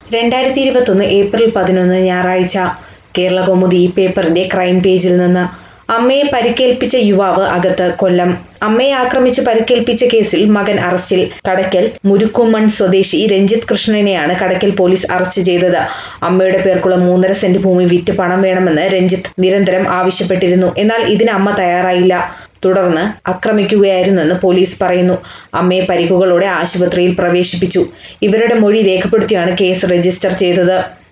രണ്ടായിരത്തി ഇരുപത്തൊന്ന് ഏപ്രിൽ പതിനൊന്ന് ഞായറാഴ്ച കേരളകൗമുദി ഈ പേപ്പറിന്റെ ക്രൈം പേജിൽ നിന്ന് അമ്മയെ പരിക്കേൽപ്പിച്ച യുവാവ് അകത്ത് കൊല്ലം അമ്മയെ ആക്രമിച്ച് പരിക്കേൽപ്പിച്ച കേസിൽ മകൻ അറസ്റ്റിൽ കടയ്ക്കൽ മുരുക്കുമൺ സ്വദേശി രഞ്ജിത്ത് കൃഷ്ണനെയാണ് കടയ്ക്കൽ പോലീസ് അറസ്റ്റ് ചെയ്തത് അമ്മയുടെ പേർക്കുള്ള മൂന്നര സെന്റ് ഭൂമി വിറ്റ് പണം വേണമെന്ന് രഞ്ജിത്ത് നിരന്തരം ആവശ്യപ്പെട്ടിരുന്നു എന്നാൽ ഇതിന് അമ്മ തയ്യാറായില്ല തുടർന്ന് ആക്രമിക്കുകയായിരുന്നെന്ന് പോലീസ് പറയുന്നു അമ്മയെ പരിക്കുകളോടെ ആശുപത്രിയിൽ പ്രവേശിപ്പിച്ചു ഇവരുടെ മൊഴി രേഖപ്പെടുത്തിയാണ് കേസ് രജിസ്റ്റർ ചെയ്തത്